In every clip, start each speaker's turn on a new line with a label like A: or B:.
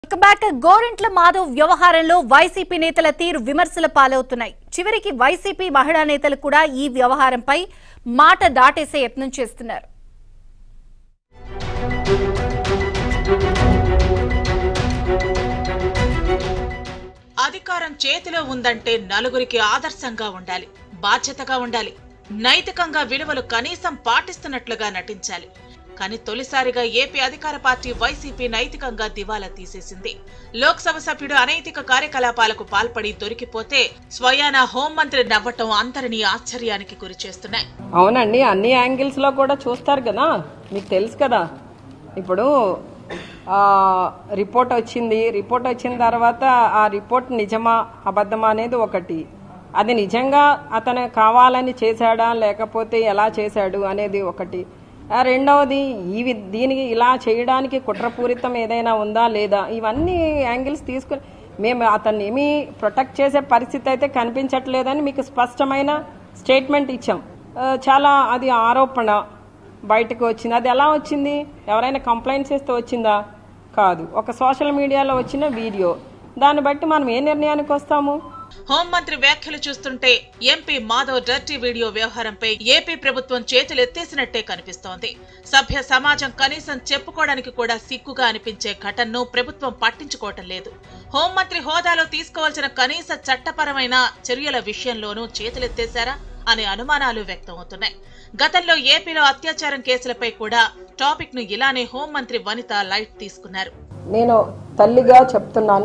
A: back గోరింట్ల Madhav వ్యవహారంలో YCP నేతల తీరు విమర్శల పాలవుతున్నాయి చివరికి వైసీపీ మహిళా నేతలు కూడా ఈ వ్యవహారంపై మాట దాటేసే యత్నం చేస్తున్నారు
B: అధికారం చేతిలో ఉందంటే నలుగురికి ఆదర్శంగా ఉండాలి బాధ్యతగా ఉండాలి నైతికంగా విలువలు కనీసం పాటిస్తున్నట్లుగా నటించాలి కానీ తొలిసారిగా ఏపీ అధికార పార్టీ వైసీపీ నైతికంగా దివాలా తీసేసింది లోక్సభ సభ్యుడు అనైతిక కార్యకలాపాలకు పాల్పడి దొరికిపోతే స్వయాన హోంమంత్రి నవ్వటం అందరినీ ఆశ్చర్యానికి గురిచేస్తున్నాయి
C: అవునండి అన్ని యాంగిల్స్ లో కూడా చూస్తారు కదా మీకు తెలుసు కదా ఇప్పుడు ఆ, రిపోర్ట్ వచ్చింది రిపోర్ట్ వచ్చిన తర్వాత ఆ రిపోర్ట్ నిజమా అబద్ధమా అనేది ఒకటి అది నిజంగా అతను కావాలని చేశాడా లేకపోతే ఎలా చేశాడు అనేది ఒకటి ఆ, రెండవది ఈ వి- దీనికి ఇలా చేయడానికి కుట్రపూరితం ఏదైనా ఉందా లేదా ఇవన్నీ యాంగిల్స్ తీసుకుని మేము అతన్ని ఏమీ ప్రొటెక్ట్ చేసే పరిస్థితి అయితే కనిపించట్లేదని మీకు స్పష్టమైన స్టేట్మెంట్ ఇచ్చాం ఆ, చాలా అది ఆరోపణ బయటకు వచ్చింది అది ఎలా వచ్చింది ఎవరైనా కంప్లైంట్స్ చేస్తే వచ్చిందా కాదు ఒక సోషల్ మీడియాలో వచ్చిన వీడియో దాన్ని బట్టి మనం ఏ నిర్ణయానికి వస్తాము
B: హోంమంత్రి వ్యాఖ్యలు చూస్తుంటే ఎంపీ మాధవ్ డర్టీ వీడియో వ్యవహారంపై ఏపీ ప్రభుత్వం చేతులు ఎత్తేసినట్టే కనిపిస్తోంది సభ్య సమాజం కనీసం చెప్పుకోవడానికి కూడా సిగ్గుగా అనిపించే ఘటనను ప్రభుత్వం పట్టించుకోవటం లేదు హోంమంత్రి హోదాలో తీసుకోవాల్సిన కనీస చట్టపరమైన చర్యల విషయంలోనూ చేతులెత్తేశారా అనే అనుమానాలు వ్యక్తమవుతున్నాయి గతంలో ఏపీలో అత్యాచారం కేసులపై కూడా టాపిక్ ను ఇలానే హోంమంత్రి వనిత లైట్ తీసుకున్నారు
C: నేను తల్లిగా చెప్తున్నాను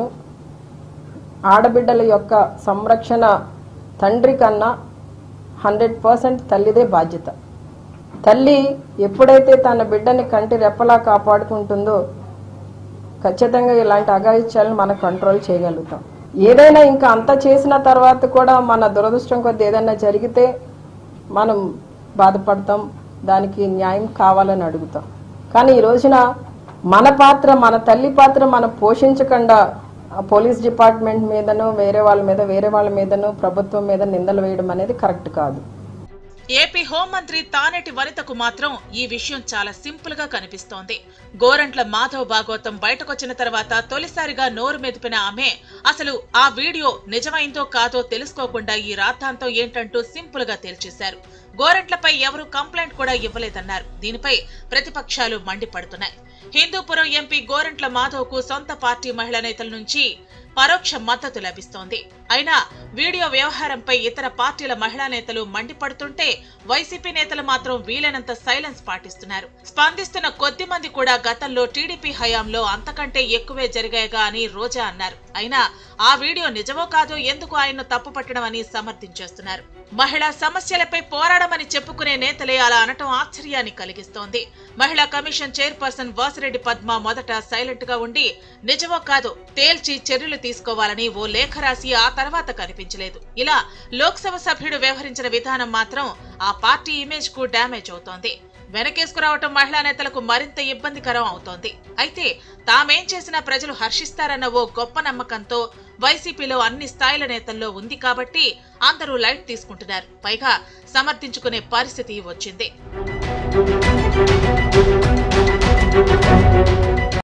C: ఆడబిడ్డల యొక్క సంరక్షణ తండ్రి కన్నా హండ్రెడ్ పర్సెంట్ తల్లిదే బాధ్యత తల్లి ఎప్పుడైతే తన బిడ్డని కంటి రెప్పలా కాపాడుకుంటుందో ఖచ్చితంగా ఇలాంటి అఘాయిత్యాలను మనం కంట్రోల్ చేయగలుగుతాం ఏదైనా ఇంకా అంత చేసిన తర్వాత కూడా మన దురదృష్టం కొద్ది ఏదైనా జరిగితే మనం బాధపడతాం దానికి న్యాయం కావాలని అడుగుతాం కానీ ఈ రోజున మన పాత్ర మన తల్లి పాత్ర మనం పోషించకుండా ఆ పోలీస్ డిపార్ట్మెంట్ మీదనో వేరే వాళ్ళ మీద వేరే వాళ్ళ మీదనో ప్రభుత్వం మీద నిందలు వేయడం అనేది కరెక్ట్ కాదు
B: ఏపీ హోంమంత్రి తానేటి వనితకు మాత్రం ఈ విషయం చాలా సింపుల్ గా కనిపిస్తోంది గోరంట్ల మాధవ్ భాగవతం బయటకొచ్చిన తర్వాత తొలిసారిగా నోరు మెదిపిన ఆమె అసలు ఆ వీడియో నిజమైందో కాదో తెలుసుకోకుండా ఈ రాద్ధాంతం ఏంటంటూ సింపుల్ గా తేల్చేశారు గోరంట్లపై ఎవరు కంప్లైంట్ కూడా ఇవ్వలేదన్నారు దీనిపై ప్రతిపక్షాలు మండిపడుతున్నాయి హిందూపురం ఎంపీ గోరంట్ల మాధవ్ కు సొంత పార్టీ మహిళా నేతల నుంచి పరోక్ష మద్దతు లభిస్తోంది అయినా వీడియో వ్యవహారంపై ఇతర పార్టీల మహిళా నేతలు మండిపడుతుంటే వైసీపీ నేతలు మాత్రం వీలైనంత సైలెన్స్ పాటిస్తున్నారు స్పందిస్తున్న కొద్ది మంది కూడా గతంలో టీడీపీ హయాంలో అంతకంటే ఎక్కువే జరిగాయిగా అని రోజా అన్నారు అయినా ఆ వీడియో నిజమో కాదో ఎందుకు ఆయన్ను తప్పుపట్టడం అని సమర్థించేస్తున్నారు మహిళా సమస్యలపై పోరాడమని చెప్పుకునే నేతలే అలా అనటం ఆశ్చర్యాన్ని కలిగిస్తోంది మహిళా కమిషన్ చైర్పర్సన్ వాసిరెడ్డి పద్మ మొదట సైలెంట్ గా ఉండి నిజమో కాదో తేల్చి చర్యలు తీసుకోవాలని ఓ లేఖ రాసి ఆ తర్వాత కనిపించలేదు ఇలా లోక్సభ సభ్యుడు వ్యవహరించిన విధానం మాత్రం ఆ పార్టీ ఇమేజ్ కు డ్యామేజ్ అవుతోంది వెనకేసుకురావటం మహిళా నేతలకు మరింత ఇబ్బందికరం అవుతోంది అయితే తామేం చేసినా ప్రజలు హర్షిస్తారన్న ఓ గొప్ప నమ్మకంతో వైసీపీలో అన్ని స్థాయిల నేతల్లో ఉంది కాబట్టి అందరూ లైట్ తీసుకుంటున్నారు పైగా సమర్థించుకునే పరిస్థితి వచ్చింది